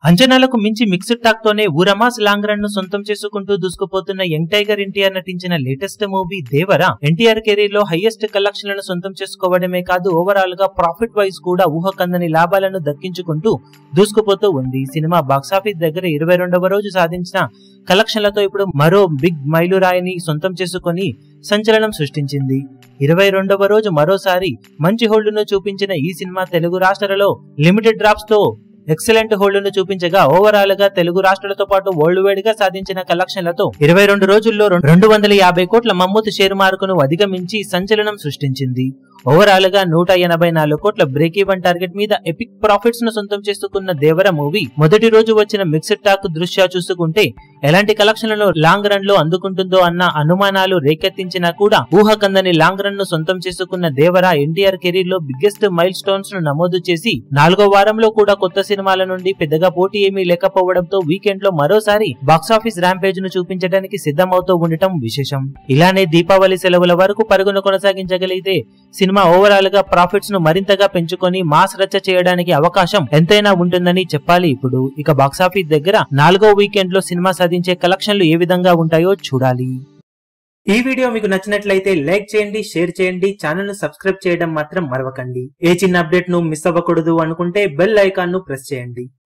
అంచనాలకు మించి mixed talk తోనే ఊరమాస్ లాంగ్ రన్ ను సొంతం చేసుకుంటూ దూసుకుపోతున్న యంగ్ టైగర్ ఎన్టీఆర్ నటించిన latest movie Devara NTR career లో హైయెస్ట్ కలెక్షన్లను సొంతం చేసుకోవడమే కాదు ఓవరాల్ గా ప్రాఫిట్ వైజ్ కూడా ఊహకందని లాభాలను దక్కించుకుంటూ దూసుకుపోతూ ఉంది సినిమా బాక్సాఫీస్ దగ్గర ఇరవై రెండవ రోజు సాధించిన కలెక్షన్లతో ఇప్పుడు మరో బిగ్ మైలురాయిని సొంతం చేసుకొని సంచలనం సృష్టించింది ఇరవై రెండవ రోజు మరోసారి మంచి హోల్డ్ను చూపించిన ఈ సినిమా తెలుగు రాష్ట్రాలలో లిమిటెడ్ డ్రాప్స్ తో ఎక్సలెంట్ హోల్డ్ ను చూపించగా ఓవరాల్ గా తెలుగు రాష్ట్రాలతో పాటు వరల్డ్ వైడ్ గా సాధించిన కలెక్షన్లతో ఇరవై రెండు రోజుల్లో రెండు వందల యాభై కోట్ల మమ్మూత్ షేర్ మార్కును అధిగమించి సంచలనం సృష్టించింది ఓవరాల్ గా నూట ఎనభై నాలుగు కోట్ల బ్రేక్ ఈవెన్ టార్గెట్ మీద ఎపిక్ ప్రాఫిట్స్ ను సొంతం చేసుకున్న దేవర మూవీ మొదటి రోజు వచ్చిన మిక్స్డ్ టాక్ దృష్ట్యా చూసుకుంటే ఎలాంటి కలెక్షన్లను లాంగ్ రన్ లో అందుకుంటుందో అన్న అనుమానాలు రేకెత్తించినా కూడా ఊహకందని లాంగ్ రన్ ను సొంతం చేసుకున్న దేవర ఎన్టీఆర్ కెరీర్ లో బిగ్గెస్ట్ మైల్ స్టోన్స్ ను నమోదు చేసి నాలుగో వారంలో కూడా కొత్త సినిమాల నుండి పెద్దగా పోటీ ఏమీ లేకపోవడంతో వీకెండ్ లో మరోసారి బాక్సాఫీస్ ర్యాంపేజ్ ను చూపించడానికి సిద్ధమవుతూ ఉండటం విశేషం ఇలానే దీపావళి సెలవుల వరకు పరుగును కొనసాగించగలిగితే సినిమా ఓవరాల్ గా ప్రాఫిట్స్ ను మరింతగా పెంచుకొని మాస్ రచ్చ చేయడానికి అవకాశం ఎంతైనా ఉంటుందని చెప్పాలి ఇప్పుడు ఇక బాక్సాఫీస్ దగ్గర నాలుగో వీకెండ్ లో సినిమా సాధించే కలెక్షన్లు ఏ విధంగా ఉంటాయో చూడాలి ఈ వీడియో మీకు నచ్చినట్లయితే లైక్ చేయండి షేర్ చేయండి ఛానల్ ను సబ్స్క్రైబ్ చేయడం మాత్రం మరవకండి ఏ చిన్న అప్డేట్ ను మిస్ అవ్వకూడదు అనుకుంటే బెల్ ఐకాన్ ను ప్రెస్ చేయండి